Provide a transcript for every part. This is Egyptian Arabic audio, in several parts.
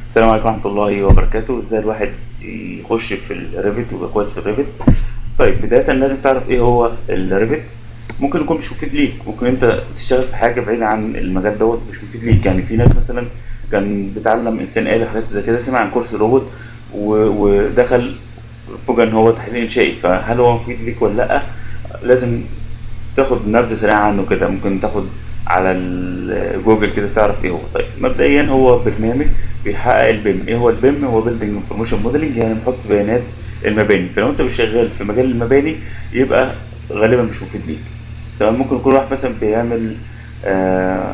السلام عليكم ورحمة الله وبركاته ازاي الواحد يخش في الريفت ويبقى كويس في الريفت طيب بداية لازم تعرف ايه هو الريفت ممكن يكون مش مفيد ليك ممكن انت تشتغل في حاجة بعيدة عن المجال دوت مش مفيد ليك يعني في ناس مثلا كان بيتعلم انسان آلي حاجات زي كده سمع عن كورس روبوت و- ودخل فوجئ ان هو تحليل انشائي فهل هو مفيد ليك ولا لا لازم تاخد نبذه سريعه عنه كده ممكن تاخد على ال- جوجل كده تعرف ايه هو طيب مبدئيا هو برنامج بيحقق البيم ايه هو البيم هو بيلدينج انفورميشن موديلنج يعني بنحط بيانات المباني فلو انت مش شغال في مجال المباني يبقى غالبا مش مفيد ليك تمام ممكن يكون واحد مثلا بيعمل آه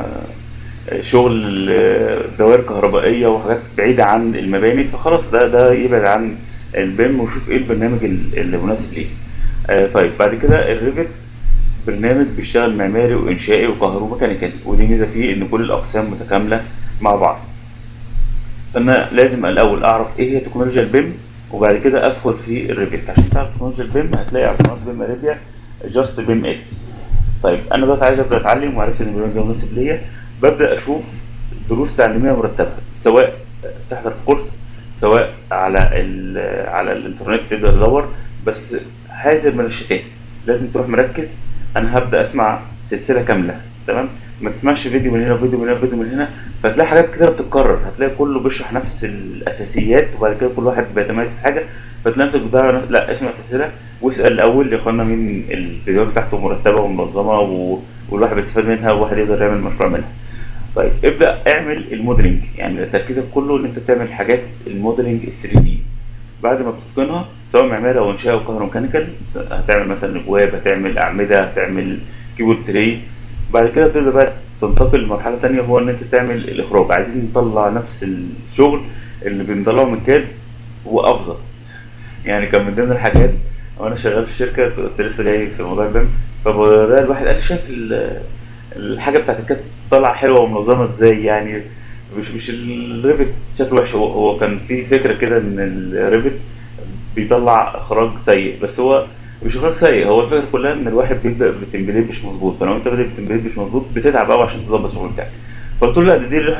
شغل آه، دوائر كهربائيه وحاجات بعيده عن المباني فخلاص ده ده يبعد عن البيم ويشوف ايه البرنامج ال- اللي مناسب ليه آه طيب بعد كده الريفت برنامج بيشتغل معماري وانشائي وكهروميكانيكال ودي ميزه فيه ان كل الاقسام متكامله مع بعض فانا لازم الاول اعرف ايه هي تكنولوجيا البيم وبعد كده ادخل في الريفت عشان تعرف تكنولوجيا البيم هتلاقي على قناه بيم اريبيا جاست بيم ات طيب انا دلوقتي عايز ابدا اتعلم وعرفت ان البرنامج ده مناسب ليا ببدا اشوف دروس تعليميه مرتبه سواء تحضر في كورس سواء على ال- على الانترنت تقدر تدور بس حذر من الشتات لازم تروح مركز انا هبدا اسمع سلسله كامله تمام ما تسمعش فيديو من هنا وفيديو من هنا وفيديو من هنا فتلاقي حاجات كتير بتتكرر هتلاقي كله بيشرح نفس الاساسيات وبعد كده كل واحد بيتميز في حاجه فتلاقي نفسك بتضيع لا اسمع سلسله واسال الاول يا اخوانا مين الفيديوهات بتاعته مرتبه ومنظمه و... والواحد بيستفاد منها والواحد يقدر يعمل مشروع منها طيب ابدا اعمل الموديلنج يعني تركيزك كله ان انت تعمل حاجات الموديلنج ال 3 دي بعد ما بتتقنها سواء معماري او انشاء او كهروميكانيكال هتعمل مثلا ابواب هتعمل اعمده هتعمل كيبورد تري بعد كده تبدا بقى تنتقل لمرحله تانية هو ان انت تعمل الاخراج عايزين نطلع نفس الشغل اللي بنطلعه من كاد وافضل يعني كان من ضمن الحاجات وانا شغال في شركه كنت لسه جاي في موضوع البيم فبدا الواحد قال لي شايف ال- الحاجه بتاعت الكاد طالعه حلوه ومنظمه ازاي يعني مش مش الريفت شكله وحش هو, هو كان في فكره كده ان الريفت بيطلع اخراج سيء بس هو مش اخراج سيء هو الفكره كلها ان الواحد بيبدا بتمبليت مش مظبوط فلو انت بادئ بتمبليت مش مظبوط بتتعب قوي عشان تظبط الشغل بتاعك فقلت له لا دي, دي اللي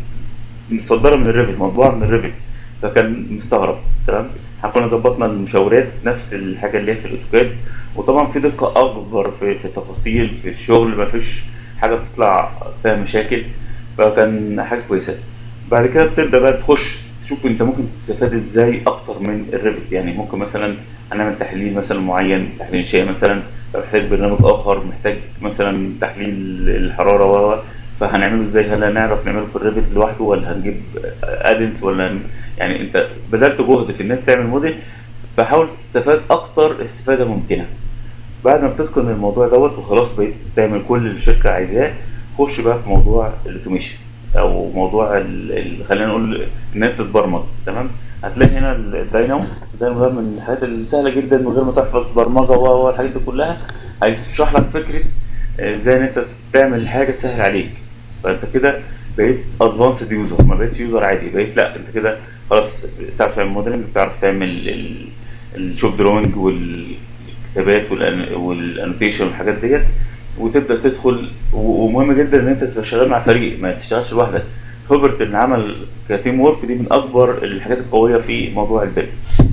مصدره من الريفت مطبوعه من الريفت فكان مستغرب تمام احنا كنا ظبطنا المشاورات نفس الحاجه اللي هي في الاوتوكاد وطبعا في دقه اكبر في في التفاصيل في الشغل ما فيش حاجه بتطلع فيها مشاكل فكان حاجه كويسه بعد كده بتبدا بقى تخش تشوف انت ممكن تستفاد ازاي اكتر من الريفت يعني ممكن مثلا هنعمل تحليل مثلا معين تحليل انشائي مثلا لو محتاج برنامج اخر محتاج مثلا تحليل الحراره و فهنعمله ازاي هل هنعرف نعمله في الريفت لوحده ولا هنجيب ادنس ولا هن- يعني انت بذلت جهد في ان انت تعمل موديل فحاول تستفاد اكتر استفاده ممكنه بعد ما بتتقن الموضوع دوت وخلاص بقيت تعمل كل اللي الشركه عايزاه خش بقى في موضوع الاوتوميشن او موضوع ال- ال- خلينا نقول ان انت تتبرمج تمام هتلاقي هنا الداينامو الداينامو ده من الحاجات السهله جدا من غير ما تحفظ برمجه و- والحاجات دي كلها هيشرح لك فكره آه، ازاي ان انت تعمل حاجه تسهل عليك فانت كده بقيت ادفانسد يوزر ما بقيتش يوزر عادي بقيت لا انت كده خلاص بتعرف تعمل موديلنج بتعرف تعمل ال- الشوب دروينج والكتابات والأن- والانوتيشن والحاجات ديت وتبدا تدخل و- ومهم جدا ان انت تبقى شغال مع فريق ما تشتغلش لوحدك خبره العمل كتيم وورك دي من اكبر الحاجات القويه في موضوع البيم